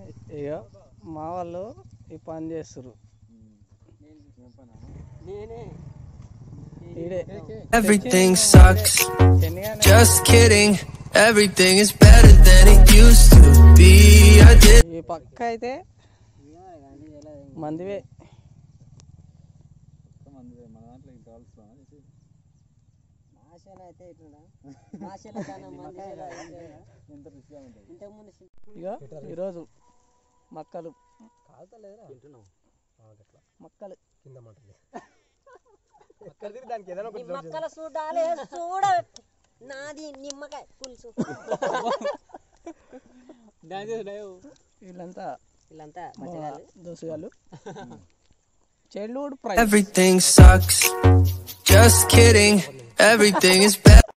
ఇక మా వాళ్ళు ఈ పని చేస్తారు నేనే ఈడే Everything sucks. శనిగానే Just kidding. Everything is better than it used to be. I did. ఈ పక్క అయితే మందివే మాషల అయితే ఇట్లా మాషల కన్నా మంది ఇంతకు ముందు ఇక ఈరోజు మక్కలు మక్కలు నీ మక్కల చూడాలి చూడ నాది నిమ్మకాయ పులుసు వీళ్ళంతా వీళ్ళంతా మా మచ్చగాళ్ళు దోసుగాళ్ళు childhood prize Everything sucks. Just kidding. Everything is better.